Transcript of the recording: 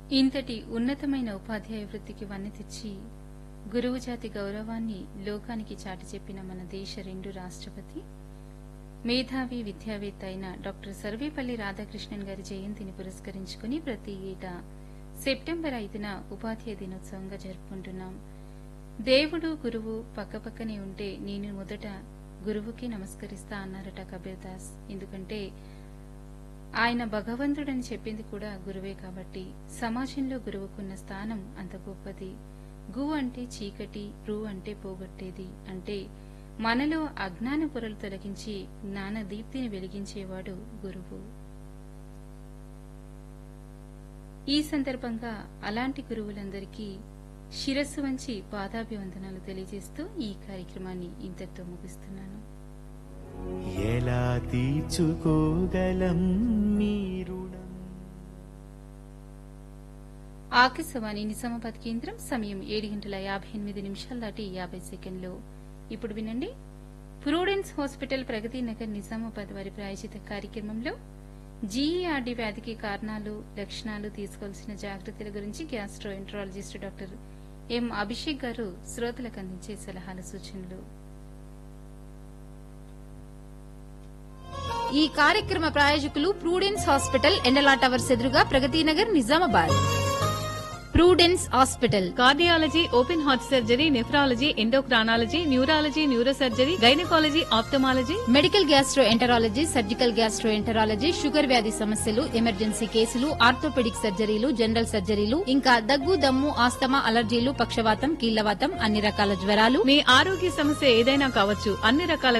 ఇంతటి ఉన్నతమైన ఉపాధ్యాయ వృత్తికి వన్నె తెచ్చి గురువు జాతి గౌరవాన్ని లోకానికి చాటి చెప్పిన మన దేశ రెండు రాష్ట్రపతి మేధావి విద్యావేత్త అయిన డాక్టర్ సర్వేపల్లి రాధాకృష్ణన్ గారి జయంతిని పురస్కరించుకుని ప్రతి ఏటా సెప్టెంబర్ ఐదున ఉపాధ్యాయ దినోత్సవంగా జరుపుకుంటున్నాం దేవుడు గురువు పక్కపక్కనే ఉంటే నేను మొదట గురువుకి నమస్కరిస్తా అన్నారట కబీర్ దాస్ ఎందుకంటే ఆయన భగవంతుడని చెప్పింది కూడా గురువే కాబట్టి సమాజంలో గురువుకున్న స్థానం అంత గొప్పది గు అంటే చీకటి రు అంటే పోగొట్టేది అంటే మనలో అజ్ఞాన పొరలు తొలగించి జ్ఞాన దీప్తిని వెలిగించేవాడు గురువు ఈ సందర్భంగా అలాంటి గురువులందరికీ శిరస్సు వంచి పాదాభివందనాలు తెలియజేస్తూ ఈ కార్యక్రమాన్ని ఇంతటితో ముగిస్తున్నాను ఎలా తీర్చుకోగలం మీ రుణం ఆకాశవాణి నిజామాబాద్ కేంద్రం సమయం ఏడు గంటల యాభై ఎనిమిది నిమిషాలు దాటి యాభై సెకండ్లు ఇప్పుడు వినండి ప్రూడెన్స్ హాస్పిటల్ ప్రగతి నగర్ నిజామాబాద్ వారి ప్రాయోజిత కార్యక్రమంలో జీఈఆర్డీ వ్యాధికి కారణాలు లక్షణాలు తీసుకోవాల్సిన జాగ్రత్తల గురించి gastroenterologist doctor M Abhishek గారు శ్రోతలకు అందించే సలహాల సూచనలు ఈ కార్యక్రమ ప్రాయోజకులు ప్రూడెన్స్ హాస్పిటల్ ఎండలా టవర్స్ ఎదురుగా Pragathi Nagar Nizamabad Prudence hospital cardiology open heart surgery nephrology endocrinology neurology neurosurgery gynaecology ophthalmology medical gastroenterology surgical gastroenterology sugar వ్యాధి సమస్యలు ఎమర్జెన్సీ కేసులు ఆర్థోపెడిక్ సర్జరీలు జనరల్ సర్జరీలు ఇంకా దగ్గు దమ్ము ఆస్తమా అలర్జీలు పక్షవాతం కీళ్లవాతం అన్ని రకాల జ్వరాలు మీ ఆరోగ్య సమస్య ఏదైనా కావచ్చు అన్ని రకాల